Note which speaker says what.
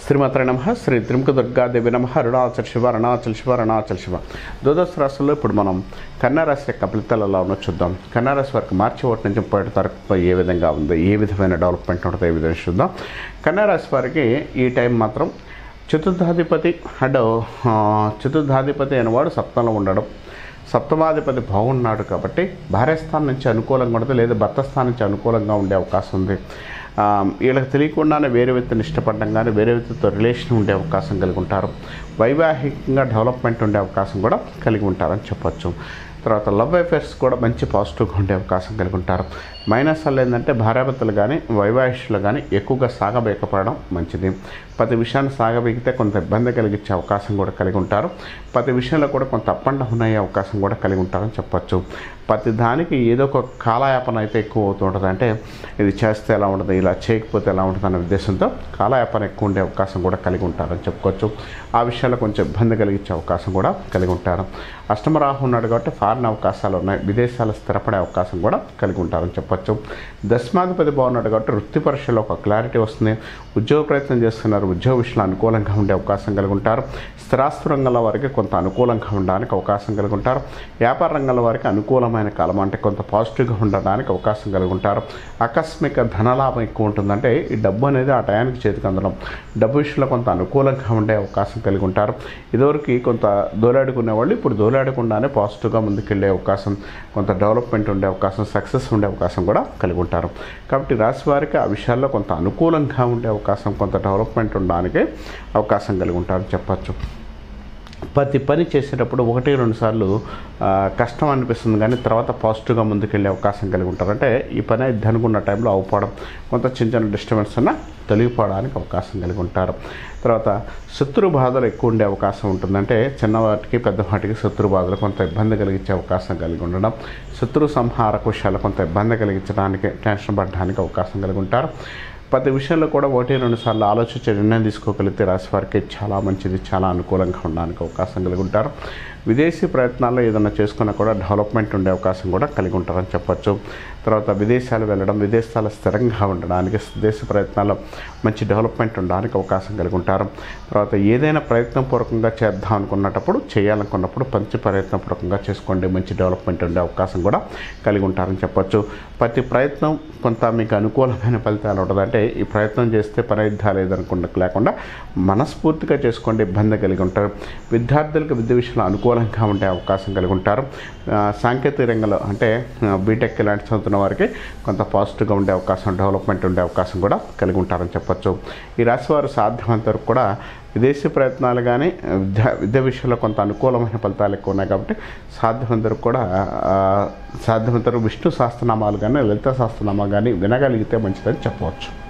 Speaker 1: శ్రీమాత్ర నమ శ్రీ త్రిముఖ దుర్గాదేవి నమ అరుణాచల్ శివ అరుణాచల్ శివ అరుణాచల్ శివ ద్వాదశ రాశుల్లో ఇప్పుడు మనం కన్యా రాశి యొక్క ఫలితాలు ఎలా ఉన్నో చూద్దాం కన్యా రాశి వారికి మార్చి ఒకటి నుంచి ముప్పై ఒకటి తారీఖు ఏ విధంగా ఉంది ఏ విధమైన డెవలప్మెంట్ ఉంటుందో ఏ విధంగా చూద్దాం కన్యా రాశి వారికి ఈ టైం మాత్రం చతుర్థాధిపతి అండ్ ఆ, చతుర్థాధిపతి అనేవాడు సప్తంలో ఉండడం సప్తమాధిపతి బాగున్నాడు కాబట్టి భార్యస్థానం నుంచి అనుకూలంగా ఉంటుంది లేదా భర్త స్థానం నుంచి అనుకూలంగా ఉండే అవకాశం ఉంది ఆ, వీళ్ళకి తెలియకుండానే వేరే వ్యక్తిని ఇష్టపడడం కానీ వేరే వ్యక్తితో రిలేషన్ ఉండే అవకాశం కలిగి ఉంటారు వైవాహికంగా డెవలప్మెంట్ ఉండే అవకాశం కూడా కలిగి ఉంటారని చెప్పొచ్చు తర్వాత లవ్ అఫేర్స్ కూడా మంచి పాజిటివ్గా ఉండే అవకాశం కలిగి ఉంటారు మైనస్ వల్ల ఏంటంటే భార్యాభర్తలు కానీ వైవాహిషులు కానీ ఎక్కువగా సాగబేకపోవడం మంచిది ప్రతి విషయాన్ని సాగబీగితే కొంత ఇబ్బంది కలిగించే అవకాశం కూడా కలిగి ఉంటారు ప్రతి విషయంలో కూడా కొంత అప్ అండ్ డౌన్ అయ్యే అవకాశం కూడా కలిగి ఉంటారని చెప్పొచ్చు ప్రతి దానికి ఏదో ఒక కాలయాపన అయితే ఎక్కువ అవుతుంటుంది అంటే ఇది చేస్తే ఎలా ఉంటుంది ఇలా చేయకపోతే ఎలా ఉంటుంది అనే ఉద్దేశంతో కాలయాపన ఎక్కువ ఉండే అవకాశం కూడా కలిగి ఉంటారని చెప్పుకోవచ్చు ఆ విషయాల్లో కొంచెం ఇబ్బంది కలిగించే అవకాశం కూడా కలిగి ఉంటారు అష్టమ రాహు ఉన్నాడు కాబట్టి ఫారిన్ అవకాశాలు ఉన్నాయి విదేశాలు స్థిరపడే అవకాశం కూడా కలిగి ఉంటారని చెప్పొచ్చు దశమాధిపతి బాగున్నాడు కాబట్టి వృత్తి పరీక్షలో ఒక క్లారిటీ వస్తుంది ఉద్యోగ ప్రయత్నం చేస్తున్నారు ఉద్యోగ విషయంలో అనుకూలంగా ఉండే అవకాశం కలిగి ఉంటారు స్థిరాస్తి రంగంలో వారికి కొంత అనుకూలంగా ఉండడానికి అవకాశం కలిగి ఉంటారు వ్యాపార రంగంలో వారికి అనుకూలమైన కాలం అంటే కొంత పాజిటివ్గా ఉండడానికి అవకాశం కలిగి ఉంటారు ఆకస్మిక ధనలాభం ఎక్కువ ఉంటుందంటే ఈ డబ్బు అనేది ఆ టయానికి చేతికి అందడం డబ్బు విషయంలో కొంత అనుకూలంగా ఉండే అవకాశం కలిగి ఉంటారు ఇదివరకు కొంత దోలాడుకునే వాళ్ళు ఇప్పుడు దోలాడకుండానే పాజిటివ్గా ముందుకెళ్ళే అవకాశం కొంత డెవలప్మెంట్ ఉండే అవకాశం సక్సెస్ ఉండే అవకాశం కూడా కలిగి ఉంటారు కాబట్టి రాశి వారికి ఆ విషయాల్లో కొంత అనుకూలంగా ఉండే అవకాశం కొంత డెవలప్మెంట్ ఉండడానికి అవకాశం కలిగి ఉంటారని చెప్పచ్చు ప్రతి పని చేసేటప్పుడు ఒకటి రెండు సార్లు ఆ, కష్టం అనిపిస్తుంది కానీ తర్వాత పాజిటివ్గా ముందుకెళ్ళే అవకాశం కలిగి ఉంటారు అంటే ఈ పని ఇది అనుకున్న టైంలో అవ్వడం కొంత చిన్న చిన్న డిస్టర్బెన్స్ ఉన్నా తొలగిపోవడానికి అవకాశం కలిగి ఉంటారు తర్వాత శత్రు బాధలు ఎక్కువ ఉండే అవకాశం ఉంటుంది అంటే చిన్నవాటికి పెద్దవాటికి శత్రు బాధలు కొంత ఇబ్బంది కలిగించే అవకాశం కలిగి ఉండడం శత్రు సంహారక విషయాలు కొంత ఇబ్బంది కలిగించడానికి టెన్షన్ పడడానికి అవకాశం కలిగి ఉంటారు ప్రతి విషయంలో కూడా ఒకటి రెండు సార్లు ఆలోచించి నిర్ణయం తీసుకోగలిగితే రాశి వారికి చాలా మంచిది చాలా అనుకూలంగా ఉండడానికి అవకాశం కలిగి ఉంటారు విదేశీ ప్రయత్నాల్లో ఏదైనా చేసుకున్నా కూడా డెవలప్మెంట్ ఉండే అవకాశం కూడా కలిగి ఉంటారని చెప్పొచ్చు తర్వాత విదేశాలు వెళ్ళడం విదేశాలు స్థిరంగా ఉండడానికి విదేశీ ప్రయత్నాల్లో మంచి డెవలప్మెంట్ ఉండడానికి అవకాశం కలిగి ఉంటారు తర్వాత ఏదైనా ప్రయత్నపూర్వకంగా చేద్దాం అనుకున్నప్పుడు చేయాలనుకున్నప్పుడు మంచి ప్రయత్నపూర్వకంగా చేసుకోండి మంచి డెవలప్మెంట్ ఉండే అవకాశం కూడా కలిగి ఉంటారని చెప్పొచ్చు ప్రతి ప్రయత్నం కొంత మీకు అనుకూలమైన ఫలితాలు ఉంటుంది అంటే ఈ ప్రయత్నం చేస్తే పనైద్యాలు లేదనుకున్న లేకుండా మనస్ఫూర్తిగా చేసుకోండి ఇబ్బంది కలిగి ఉంటారు విద్యార్థులకు విద్య విషయంలో అనుకూలంగా ఉండే అవకాశం కలిగి ఉంటారు ఆ, సాంకేతిక రంగంలో అంటే ఆ, బీటెక్ ఇలాంటి చదువుతున్న వారికి కొంత పాజిటివ్గా ఉండే అవకాశం డెవలప్మెంట్ ఉండే అవకాశం కూడా కలిగి ఉంటారని చెప్పొచ్చు ఈ రాశి వారు సాధ్యమైనంత వరకు కూడా విదేశీ ప్రయత్నాలు కానీ విద్యా విద్య విషయంలో కొంత అనుకూలమైన ఫలితాలు ఎక్కువ ఉన్నాయి కాబట్టి సాధ్యమైనంత వరకు కూడా ఆ, సాధ్యమైనంత వరకు విష్ణు శాస్త్రనామాలు కానీ లలిత శాస్త్రనామాలు కానీ వినగలిగితే మంచిదని చెప్పవచ్చు